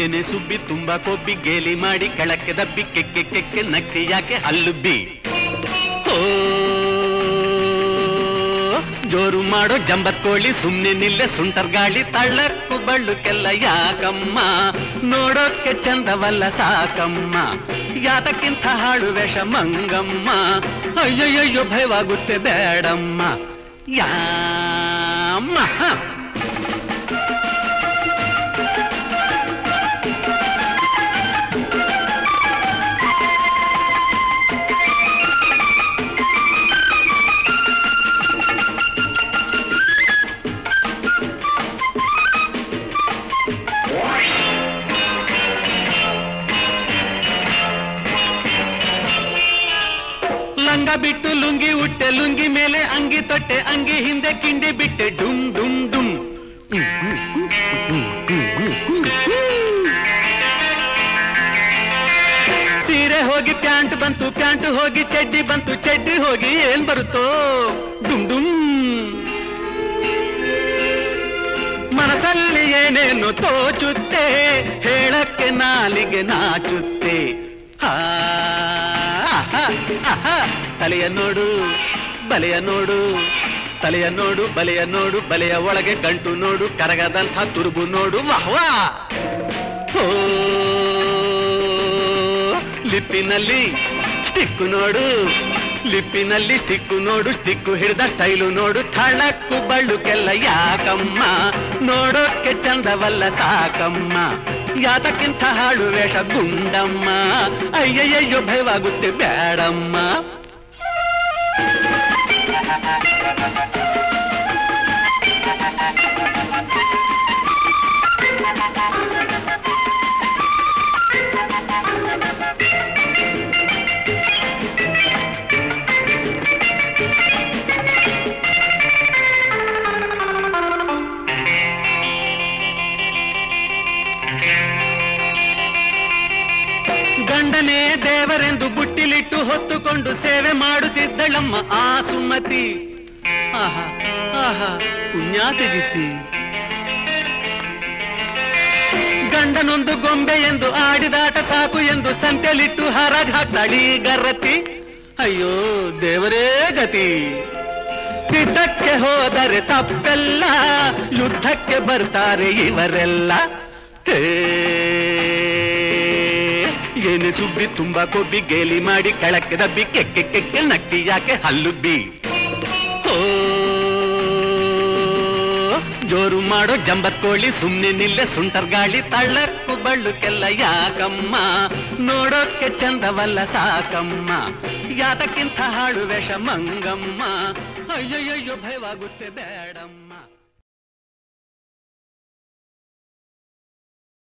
ಏನೇ ಸುಬ್ಬಿ ತುಂಬಾ ಕೊಬ್ಬಿ ಗೇಲಿ ಮಾಡಿ ಕೆಳಕ್ಕೆ ದಬ್ಬಿ ಕೆಕ್ಕೆ ಕೆಕ್ಕೆ ನಕ್ಕಿ ಯಾಕೆ ಹಲ್ಲುಬ್ಬಿ ಓ ಜೋರು ಮಾಡೋ ಜಂಬತ್ ಕೋಳಿ ಸುಮ್ನೆ ನಿಲ್ಲೆ ಸುಂಟರ್ ಗಾಳಿ ತಳ್ಳಕ್ಕು ಬಳ್ಳುಕ್ಕೆಲ್ಲ ಯಾಕಮ್ಮ ನೋಡೋಕ್ಕೆ ಚಂದವಲ್ಲ ಸಾಕಮ್ಮ ಯಾತಕ್ಕಿಂತ ಹಾಳು ವೇಷ ಮಂಗಮ್ಮ ಅಯ್ಯಯ್ಯೋ ಭಯವಾಗುತ್ತೆ ಬೇಡಮ್ಮ ಯಾಮ್ಮ ಹ. ಲಂಗ ಬಿಟ್ಟು ಲುಂಗಿ ಉಟ್ಟೆ ಲುಂಗಿ ಮೇಲೆ ಅಂಗಿ ತೊಟ್ಟೆ ಅಂಗಿ ಹಿಂದೆ ಕಿಂಡಿ ಬಿಟ್ಟೆ ಡುಮ್ ಡುಮ್ ಡುಮ್ ಸೀರೆ ಹೋಗಿ ಪ್ಯಾಂಟ್ ಬಂತು ಪ್ಯಾಂಟ್ ಹೋಗಿ ಚಡ್ಡಿ ಬಂತು ಚಡ್ಡಿ ಹೋಗಿ ಏನ್ ಬರುತ್ತೋ ಡುಮ್ ಡುಮ್ ಮನಸ್ಸಲ್ಲಿ ಏನೇನು ತೋಚುತ್ತೆ ಹೇಳಕ್ಕೆ ನಾಲಿಗೆ ನಾಚುತ್ತೆ ಆ, ಆಹಾ, ಆಹಾ. ತಲೆಯ ನೋಡು ಬಲೆಯ ನೋಡು ತಲೆಯ ನೋಡು ಬಲೆಯ ನೋಡು ಬಲೆಯ ಒಳಗೆ ಗಂಟು ನೋಡು ಕರಗದಂಥ ತುರುಬು ನೋಡು ವಾಹ್ವಾ ಓ ಲಿಪ್ಪಿನಲ್ಲಿ ಸ್ಟಿಕ್ಕು ನೋಡು ಲಿಪ್ಪಿನಲ್ಲಿ ಸ್ಟಿಕ್ಕು ನೋಡು ಸ್ಟಿಕ್ಕು ಹಿಡಿದ ಸ್ಟೈಲು ನೋಡು ಥಳಕ್ಕು ಬಳ್ಳುಕೆಲ್ಲ ಯಾಕಮ್ಮ ನೋಡೋಕ್ಕೆ ಚಂದವಲ್ಲ ಸಾಕಮ್ಮ ಯಾತಕ್ಕಿಂತ ಹಾಳು ವೇಷ ಗುಂಡಮ್ಮ ಅಯ್ಯಯ್ಯೋ ಭಯವಾಗುತ್ತೆ ಬೇಡಮ್ಮ ಗಂಡನೇ ದೇವರೆಂದು ಬುಟ್ಟಿಲಿಟ್ಟು ಹೊತ್ತುಕೊಂಡು ಸೇವೆ ಮಾಡುತ್ತಿದ್ದಳಮ್ಮ ಆ ಸುಮತಿ ಆಹಾ ಆಹಾ ಪುಣ್ಯಾತಿಗಿತ್ತಿ ಗಂಡನೊಂದು ಗೊಂಬೆ ಎಂದು ಆಡಿದಾಟ ಸಾಕು ಎಂದು ಸಂತೆಲಿಟ್ಟು ಹರಾಜ್ ಹಾಕ್ತಾಳಿ ಗರ್ರತಿ ಅಯ್ಯೋ ದೇವರೇ ಗತಿ ಯುದ್ಧಕ್ಕೆ ಹೋದರೆ ತಪ್ಪೆಲ್ಲ ಯುದ್ಧಕ್ಕೆ ಬರ್ತಾರೆ ಇವರೆಲ್ಲ ಹೇ, ಏನೇ ಸುಬ್ಬಿ ತುಂಬಾ ಕೊಬ್ಬಿ ಗೇಲಿ ಮಾಡಿ ಕೆಳಕ್ಕೆ ದಬ್ಬಿ ಕೆಕ್ಕೆ ಕೆಕ್ಕೆ ನಕ್ಕಿ ಯಾಕೆ ಹಲ್ಲುಬ್ಬಿ ಓ ಜೋರು ಮಾಡೋ ಜಂಬತ್ ಕೋಳಿ ಸುಮ್ನೆ ನಿಲ್ಲೆ ಸುಂಟರ್ ಗಾಳಿ ತಳ್ಳಕ್ಕು ಬಳ್ಳುಕೆಲ್ಲ ಯಾಕಮ್ಮ ನೋಡೋಕ್ಕೆ ಚಂದವಲ್ಲ ಸಾಕಮ್ಮ ಯಾತಕ್ಕಿಂತ ಹಾಳು ವೇಷ ಮಂಗಮ್ಮ ಅಯ್ಯಯ್ಯೋ ಭಯವಾಗುತ್ತೆ ಬೇಡಮ್ಮ